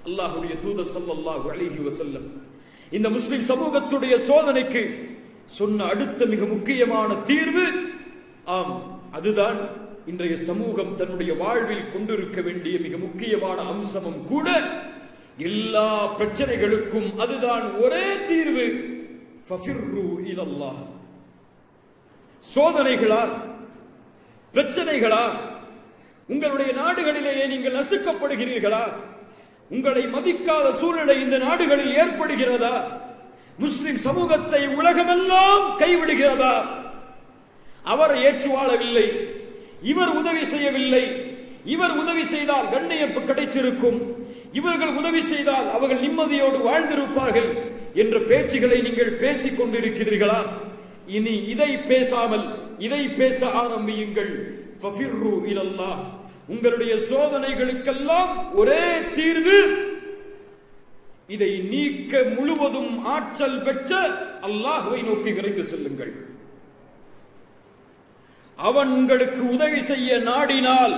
அல்லாஹ்வுடைய தூதர் ஸல்லல்லாஹு அலைஹி வஸல்லம் இந்த முஸ்லிம் சமூகத்துடைய சோதனைக்கு சொன்ன அடுத்த மிக முக்கியமான தீர்வு ஆம் அதுதான் இன்றைய சமூகம் தன்னுடைய வாழ்வில் கொண்டிருக்க வேண்டிய மிக முக்கியமான அம்சமும் கூட எல்லா பிரச்சனைகளுக்கும் அதுதான் ஒரே தீர்வு ஃபஃபிர்ரு இலல்லாஹ் சோதனைகளா பிரச்சனைகளா உங்களுடைய நாடுகளிலேயே நீங்கள் நசுக்கப்படுகிறீர்களா உங்களை மதிக்காத சூழ்நிலை இந்த நாடுகளில் ஏற்படுகிறதா முஸ்லிம் சமூகத்தை உலகமெல்லாம் கைவிடுகிறதா அவர் ஏற்று வாழவில்லை இவர் உதவி செய்யவில்லை இவர் உதவி செய்தால் கண்ணியம் கிடைத்திருக்கும் இவர்கள் உதவி செய்தால் அவர்கள் நிம்மதியோடு வாழ்ந்திருப்பார்கள் என்ற பேச்சுகளை நீங்கள் பேசிக் கொண்டிருக்கிறீர்களா இனி இதை பேசாமல் இதை பேச ஆரம்பியுங்கள் ஃபஃபிர்ரு இலல்லாஹ் உங்களுடைய சோதனைகளுக்கெல்லாம் ஒரே தீர்வு இதை நீக்க முழுவதும் ஆற்றல் பெற்ற அல்லாஹ்வை நோக்கி விரைந்து செல்லுங்கள் அவன் உங்களுக்கு உதவி செய்ய நாடினால்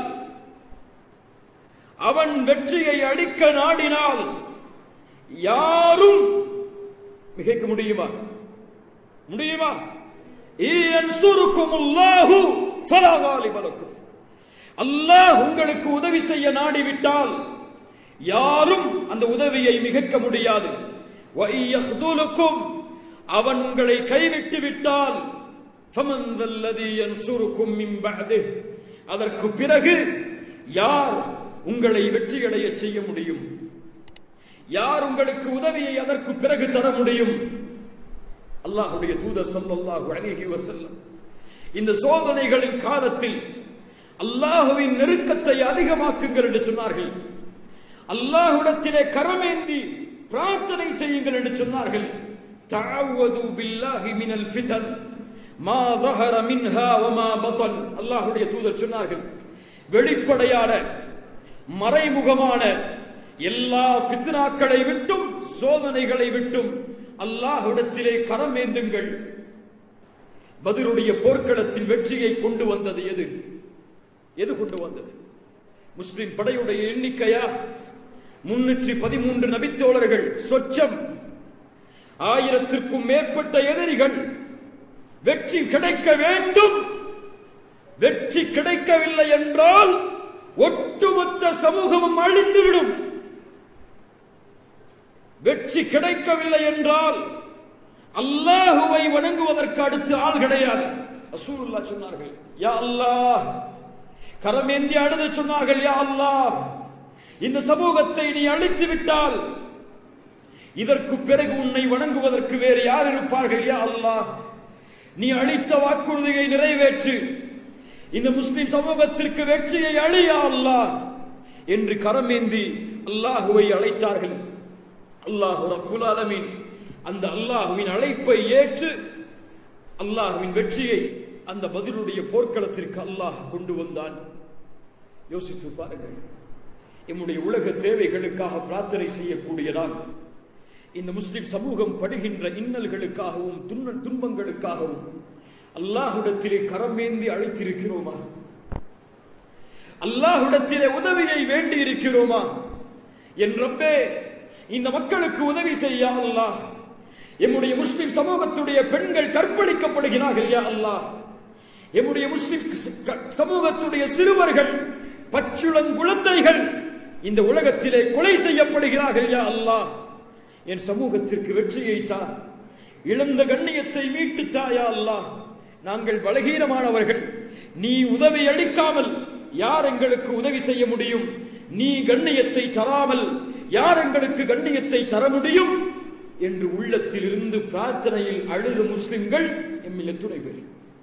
அவன் வெற்றியை அளிக்க நாடினால் யாரும் மிகைக்க முடியுமா முடியுமா இயன்சுருக்குமுல்லாஹு ஃபலா காலிப லக்கும். அல்லாஹ் உங்களுக்கு உதவி செய்ய நாடிவிட்டால் யாரும் அந்த உதவியை மிகைக்க முடியாது வஇயஹ்துலுக்கும் அவன் உங்களை கைவிட்டு விட்டால் ஃபமன் தல்லதி யன்சுருக்கும் மின் பஅதிஹ் அதற்கு பிறகு யார் உங்களை வெற்றியடைய செய்ய முடியும் யார் உங்களுக்கு உதவியை அதற்கு பிறகு தர முடியும் அல்லாஹ்வுடைய தூதர் ஸல்லல்லாஹு அலைஹி வஸல்லம் இந்த சோதனைகளின் காலத்தில் அல்லாஹுவின் நெருக்கத்தை அதிகமாக்குங்கள் என்று சொன்னார்கள் அல்லாஹ்விடத்திலே கரமேந்தி பிரார்த்தனை செய்யுங்கள் என்று சொன்னார்கள் தஅவது பில்லாஹி மினல் ஃபிதன் மா ظهر منها وما بطن அல்லாஹ்வுடைய தூதர் சொன்னார்கள் வெளிப்படையான மறைமுகமான எல்லா ஃபித்னாக்களை விட்டும் சோதனைகளை விட்டும் அல்லாஹ்விடத்திலே கரமேந்துங்கள் பதிலுடைய போர்க்களத்தின் வெற்றியை கொண்டு வந்தது எது எது கொண்டு வந்தது முஸ்லிம் படையுடைய எண்ணிக்கையா முன்னூற்றி பதிமூன்று நபித்தோழர்கள் சொச்சம் ஆயிரத்திற்கும் மேற்பட்ட எதிரிகள் வெற்றி கிடைக்க வேண்டும் வெற்றி கிடைக்கவில்லை என்றால் ஒட்டுமொத்த சமூகமும் அழிந்துவிடும் வெற்றி கிடைக்கவில்லை என்றால் அல்லாஹுவை வணங்குவதற்கு அடுத்து ஆள் கிடையாது ரசூலுல்லாஹ் சொன்னார்கள் யா அல்லாஹ் கரமேந்தி அழுது சொன்னார்கள் யா அல்லாஹ் இந்த சமூகத்தை நீ அழித்து விட்டால் இதற்கு பிறகு உன்னை வணங்குவதற்கு வேறு யார் இருப்பார்கள் யா அல்லாஹ் நீ அளித்த வாக்குறுதியை நிறைவேற்று இந்த முஸ்லிம் சமூகத்திற்கு வெற்றியை அழியா அல்லாஹ் என்று கரமேந்தி அல்லாஹுவை அழைத்தார்கள் அல்லாஹு ரப்புல் ஆலமீன் அந்த அல்லாஹுவின் அழைப்பை ஏற்று அல்லாஹுவின் வெற்றியை அந்த பதிலுடைய போர்க்களத்திற்கு அல்லாஹ் கொண்டு வந்தான் யோசித்து பாருங்கள் எம்முடைய உலக தேவைகளுக்காக பிரார்த்தனை செய்யக்கூடிய நாம் இந்த முஸ்லிம் சமூகம் படுகின்ற இன்னல்களுக்காகவும் துன்ப துன்பங்களுக்காகவும் அல்லாஹ்விடத்திலே கரமேந்தி அழைத்திருக்கிறோமா அல்லாஹ்விடத்திலே உதவியை வேண்டி இருக்கிறோமா என் ரப்பே இந்த மக்களுக்கு உதவி செய்ய அல்லாஹ் எம்முடைய முஸ்லிம் சமூகத்துடைய பெண்கள் கற்பழிக்கப்படுகிறார்கள் யா அல்லாஹ் எம்முடைய முஸ்லிம் க- சமூகத்துடைய சிறுவர்கள் பச்சுளங்குழந்தைகள் இந்த உலகத்திலே கொலை செய்யப்படுகிறார்கள் யா அல்லாஹ் என் சமூகத்திற்கு வெற்றியை தா இழந்த கண்ணியத்தை மீட்டு தாயா அல்லாஹ் நாங்கள் பலகீனமானவர்கள் நீ உதவி அளிக்காமல் யார் எங்களுக்கு உதவி செய்ய முடியும் நீ கண்ணியத்தை தராமல் யார் எங்களுக்கு கண்ணியத்தை தர முடியும் என்று உள்ளத்தில் இருந்து பிரார்த்தனையில் அழுத முஸ்லிம்கள் எம்மில் எத்துணை பேர்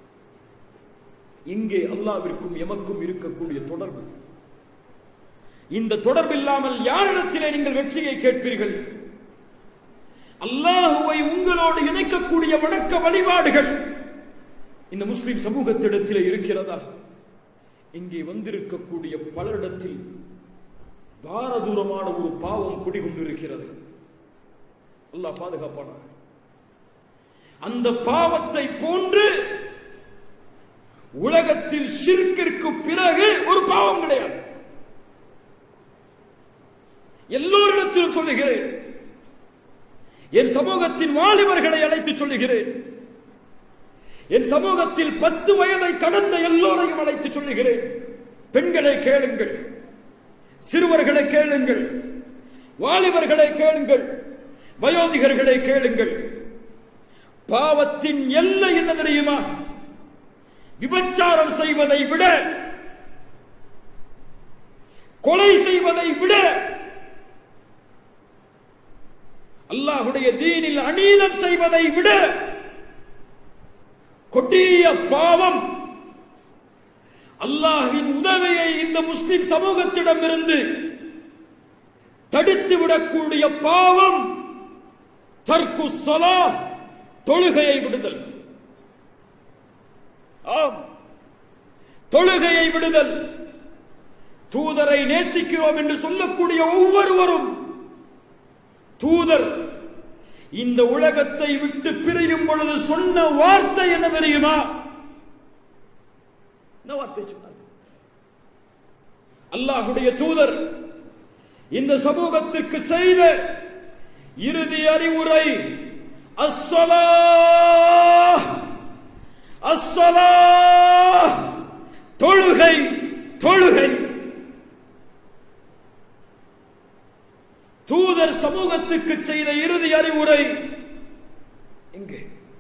இங்கே அல்லாவிற்கும் எமக்கும் இருக்கக்கூடிய தொடர்பு இந்த தொடர்பு இல்லாமல் யாரிடத்திலே நீங்கள் வெற்றியை கேட்பீர்கள் அல்லாஹுவை உங்களோடு இணைக்கக்கூடிய வணக்க வழிபாடுகள் இந்த முஸ்லிம் சமூகத்திடத்திலே இருக்கிறதா இங்கே வந்திருக்கக்கூடிய பலரிடத்தில் பாரதூரமான ஒரு பாவம் குடிகொண்டிருக்கிறது அல்லாஹ் பாதுகாப்பானார் அந்த பாவத்தை போன்று உலகத்தில் ஷிர்கிற்கு பிறகு ஒரு பாவம் கிடையாது எல்லோரிடத்திலும் சொல்லுகிறேன் என் சமூகத்தின் வாலிபர்களை அழைத்து சொல்லுகிறேன் என் சமூகத்தில் பத்து வயதை கடந்த எல்லோரையும் அழைத்து சொல்லுகிறேன் பெண்களை கேளுங்கள் சிறுவர்களை கேளுங்கள் வாலிபர்களை கேளுங்கள் வயோதிகர்களை கேளுங்கள் பாவத்தின் எல்லை என்ன தெரியுமா விபச்சாரம் செய்வதை விட கொலை செய்வதை விட அல்லாஹுடைய தீனில் அநீதம் செய்வதை விட கொடிய பாவம் அல்லாஹ்வின் உதவியை இந்த முஸ்லிம் சமூகத்திடமிருந்து தடுத்து விடக்கூடிய பாவம் தர்க்கு சலா தொழுகையை விடுதல் ஆம் தொழுகையை விடுதல் தூதரை நேசிக்கிறோம் என்று சொல்லக்கூடிய ஒவ்வொருவரும் தூதர் இந்த உலகத்தை விட்டு பிரியும் பொழுது சொன்ன வார்த்தை என்ன தெரியுமா என்ன வார்த்தை சொன்னார் அல்லாஹுடைய தூதர் இந்த சமூகத்திற்கு செய்த இறுதி அறிவுரை அஸ்ஸலா அஸ்ஸலா தொழுகை தொழுகை தூதர் சமூகத்துக்கு செய்த இறுதி அறிவுரை எங்கே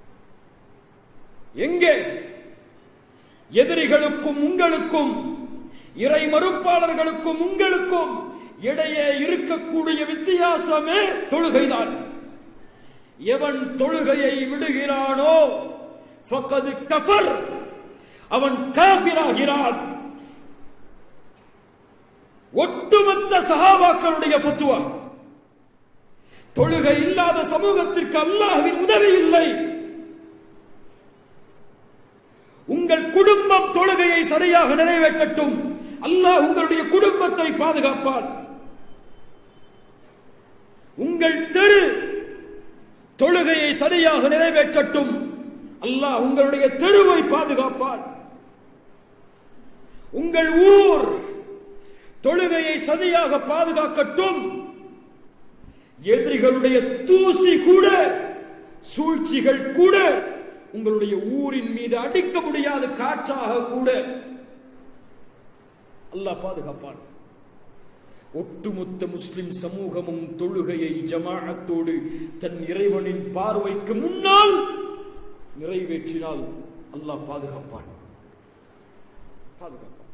எங்கே எதிரிகளுக்கும் உங்களுக்கும் இறை மறுப்பாளர்களுக்கும் உங்களுக்கும் இடையே இருக்கக்கூடிய வித்தியாசமே தொழுகைதான் எவன் தொழுகையை விடுகிறானோ ஃபக்கது கஃபர் அவன் காஃபிராகிறான் ஒட்டுமொத்த சஹாபாக்களுடைய ஃபத்வா தொழுகை இல்லாத சமூகத்திற்கு அல்லாஹ்வின் உதவி இல்லை உங்கள் குடும்பம் தொழுகையை சரியாக நிறைவேற்றட்டும் அல்லாஹ் உங்களுடைய குடும்பத்தை பாதுகாப்பான் உங்கள் தெரு தொழுகையை சரியாக நிறைவேற்றட்டும் அல்லாஹ் உங்களுடைய தெருவை பாதுகாப்பான் உங்கள் ஊர் தொழுகையை சரியாக பாதுகாக்கட்டும் எதிரிகளுடைய தூசி கூட சூழ்ச்சிகள் கூட உங்களுடைய ஊரின் மீது அடிக்க முடியாத காற்றாக கூட அல்லாஹ் பாதுகாப்பான் ஒட்டுமொத்த முஸ்லிம் சமூகமும் தொழுகையை ஜமாஅத்தோடு தன் இறைவனின் பார்வைக்கு முன்னால் நிறைவேற்றினால் அல்லாஹ் பாதுகாப்பான் பாதுகாப்பான்